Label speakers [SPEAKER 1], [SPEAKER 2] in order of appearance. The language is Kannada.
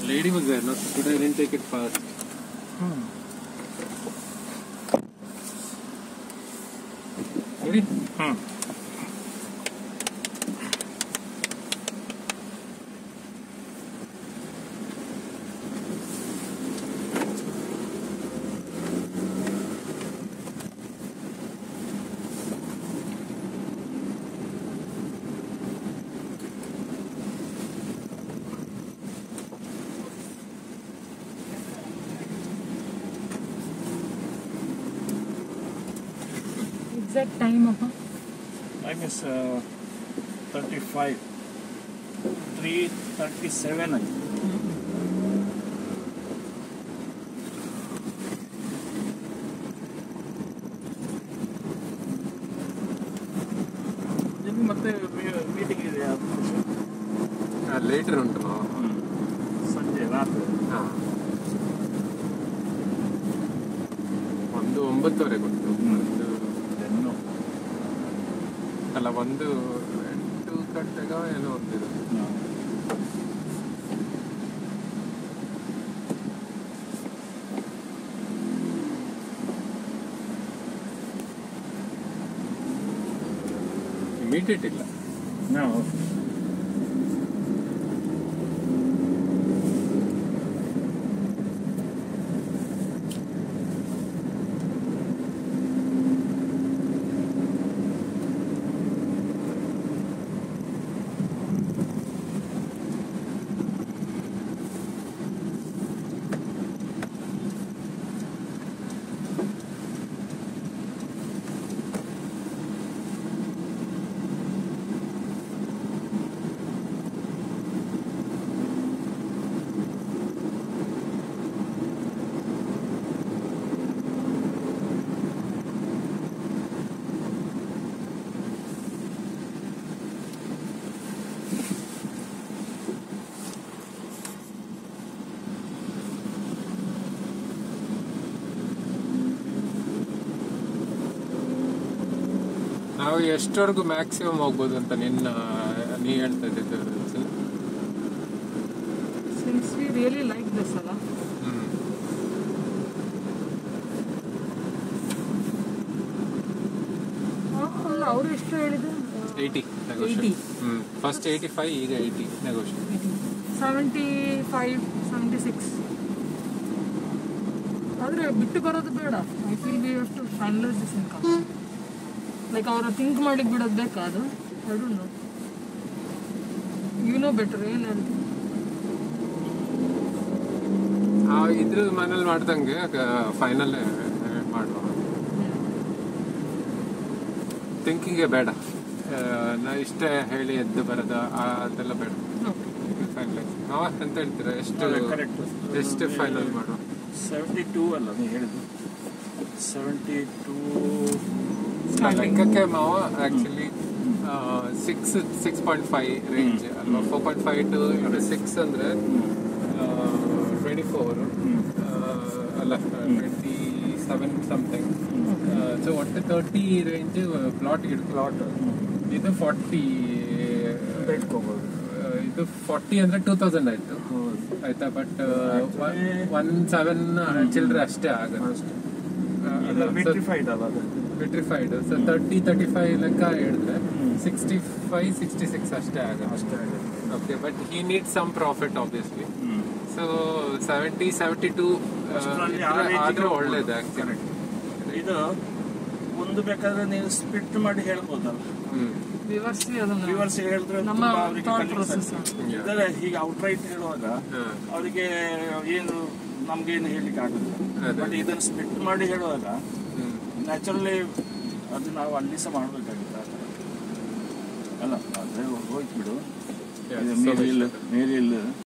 [SPEAKER 1] Lady was there, no? Today I didn't take it fast. Ready?
[SPEAKER 2] Hmm
[SPEAKER 3] exact time ಅಪ್ಪ
[SPEAKER 2] time is thirty five three thirty seven ಆಗಿದೆ ನಿಮ್ಗೆ ಮತ್ತೆ ಮೀಟಿಂಗ್ ಇದೆ
[SPEAKER 1] ಲೇಟರ್ ಉಂಟು ಮಾವ.
[SPEAKER 2] ಸಂಜೆ ರಾತ್ರಿ
[SPEAKER 1] ಹಾ. ಒಂದು ಒಂಬತ್ತುವರೆಗೆ ಉಂಟು ಒಂದು
[SPEAKER 2] ಟೆನ್ನು
[SPEAKER 1] ಅಲ್ಲ ಒಂದು ಎಂಟು ಗಂಟೆಗ ಏನೋ ಒಂದಿದೆ ಇಮಿಡಿಯೇಟ್ ಇಲ್ಲ
[SPEAKER 2] ನಾವು
[SPEAKER 1] ನಾವು ಎಷ್ಟವರೆಗೂ ಮ್ಯಾಕ್ಸಿಮಮ್ ಹೋಗ್ಬೋದು ಅಂತ ನಿನ್ನ ನೀ ಹೇಳ್ತಾ ಇದ್ದಿದ್ದು ಅನ್ಸುತ್ತೆ.
[SPEAKER 3] Since we really like this ಅಲ್ಲ
[SPEAKER 1] ಹ್ಮ್
[SPEAKER 3] ಅಲ್ಲ ಅವರು ಎಷ್ಟು ಹೇಳಿದ್ರು
[SPEAKER 1] ಏಯ್ಟಿ ನೆಗೋಷಿಯೇಟ್ ಹ್ಮ್ ಫಸ್ಟ್ ಏಯ್ಟಿ ಫೈವ್ ಈಗ eighty negotiate
[SPEAKER 3] seventy five seventy six ಆದರೆ ಬಿಟ್ಟು ಬರೋದು ಬೇಡ ಐ ಫೀಲ್ ಬಿ ಅಷ್ಟು ಫೈನಲೈಸ್ ದಿಸ್ ಇನ್ಕಮ್ ಲೈಕ್ ಅವರು ಥಿಂಕ್ ಮಾಡಿ ಬಿಡೋದು ಬೇಕಾ ಅದು I don't know you know better ಏನು ಹೇಳ್ತೀನಿ
[SPEAKER 1] ಆ ಇದ್ರ ಮನೇಲಿ ಮಾಡ್ದಂಗೆ ಫೈನಲ್ ಮಾಡುವ ಥಿಂಕಿಂಗೇ ಬೇಡ ಆ, ನಾ ಇಷ್ಟೇ ಹೇಳಿ ಎದ್ದು ಬರದ ಆ, ಅದೆಲ್ಲ ಬೇಡ
[SPEAKER 3] ಓಕೆ
[SPEAKER 1] ಫೈನಲೈಸ್ ನಾವ ಅಂತ ಹೇಳ್ತೀರಾ ಎಷ್ಟು
[SPEAKER 2] ಕರೆಕ್ಟ್
[SPEAKER 1] ಎಷ್ಟು ಫೈನಲ್ ಮಾಡುವ
[SPEAKER 2] ಸೆವೆಂಟಿ ಟೂ ಅಲ್ಲ ನೀವು ಹೇಳಿದ್ದು ಸೆವೆಂಟಿ ಟೂ
[SPEAKER 1] ಆ ಲೆಕ್ಕಕ್ಕೆ ಮಾವ actually six six point five range ಅಲ್ವಾ four point five to into six ಅಂದ್ರೆ ಟ್ವೆಂಟಿ ಫೋರ್ ಅಲ್ಲ ಟ್ವೆಂಟಿ ಸೆವೆನ್ ಸಮಥಿಂಗ್ ಸೊ ಒಟ್ಟು ತರ್ಟಿ ರೇಂಜ್ ಪ್ಲಾಟ್ ಪ್ಲಾಟ್ ಇದು ಫಾರ್ಟಿ
[SPEAKER 2] ಇಟ್ಕೋಬೋದು
[SPEAKER 1] ಇದು ಫಾರ್ಟಿ ಅಂದ್ರೆ ಟೂ ತೌಸಂಡ್ ಆಯ್ತು ಆಯ್ತಾ ಬಟ್ ಒನ್ ಸೆವೆನ್ ಚಿಲ್ಲರೆ ಅಷ್ಟೇ ಆಗುತ್ತೆ
[SPEAKER 2] ಇದು ಮೆಟ್ರಿಫೈಡ್ ಅಲ್ಲ ಅದು
[SPEAKER 1] vitrified so thirty thirty five ಲೆಕ್ಕ ಹೇಳಿದ್ರೆ
[SPEAKER 2] ಹ್ಮ್.
[SPEAKER 1] ಸಿಕ್ಸ್ಟಿ ಫೈವ್ ಸಿಕ್ಸ್ಟಿ ಸಿಕ್ಸ್ ಅಷ್ಟೇ ಆಗುತ್ತೆ
[SPEAKER 2] ಅಷ್ಟೇ ಆಗಿದೆ
[SPEAKER 1] okay but he need some profit obviously
[SPEAKER 2] hmm
[SPEAKER 1] so seventy seventy two
[SPEAKER 2] ಅಷ್ಟ್ರಲ್ಲಿ ಆ range ಗೆ
[SPEAKER 1] ಆದ್ರೆ
[SPEAKER 2] ಹೋಗ್ಬೋದು.
[SPEAKER 1] ಒಳ್ಳೇದು ಆಕ್ಚುಲಿ
[SPEAKER 2] ಇದು ಒಂದು ಬೇಕಾದ್ರೆ ನೀವು ಸ್ಪಿಟ್ ಮಾಡಿ ಹೇಳ್ಬೋದಲ್ಲ
[SPEAKER 1] ಹ್ಮ್
[SPEAKER 3] ವಿವರ್ಸಿ ಅದನ್ನ
[SPEAKER 2] ರಿವರ್ಸ್ ಹೇಳಿದ್ರೆ
[SPEAKER 3] ನಮ್ಮ
[SPEAKER 2] ತುಂಬಾ ಅವ್ರಿಗೆ
[SPEAKER 3] thought
[SPEAKER 2] confusion
[SPEAKER 3] process.
[SPEAKER 2] ಆಗ್ತದೆ. ಇದೆಲ್ಲ ಹೀಗೆ ಔಟ್ರೈಟ್ ಹೇಳುವಾಗ
[SPEAKER 1] ಹಾ.
[SPEAKER 2] ಅವರಿಗೆ ಏನು ನಮ್ಗೇನು ಹೇಳಲಿಕ್ಕೆ ಆಗುತ್ತೆ
[SPEAKER 1] ಅದೇ.
[SPEAKER 2] ಬಟ್ ಇದನ್ನು ಸ್ಪಿಟ್ ಮಾಡಿ ಹೇಳುವಾಗ
[SPEAKER 1] ಹ್ಮ್
[SPEAKER 2] ನ್ಯಾಚುರಲಿ ಅದು ನಾವು ಅಲ್ಲಿ ಸಹ ಮಾಡಬೇಕಾಗುತ್ತೆ ಆ ಥರ ಅಲ್ಲ ಅದೇ ಹೋಯ್ತು ಬಿಡು
[SPEAKER 1] Yeah,
[SPEAKER 2] ಇದು
[SPEAKER 1] so
[SPEAKER 2] ಮೇರಿಲ್
[SPEAKER 1] much.
[SPEAKER 2] ಮೇರಿಲ್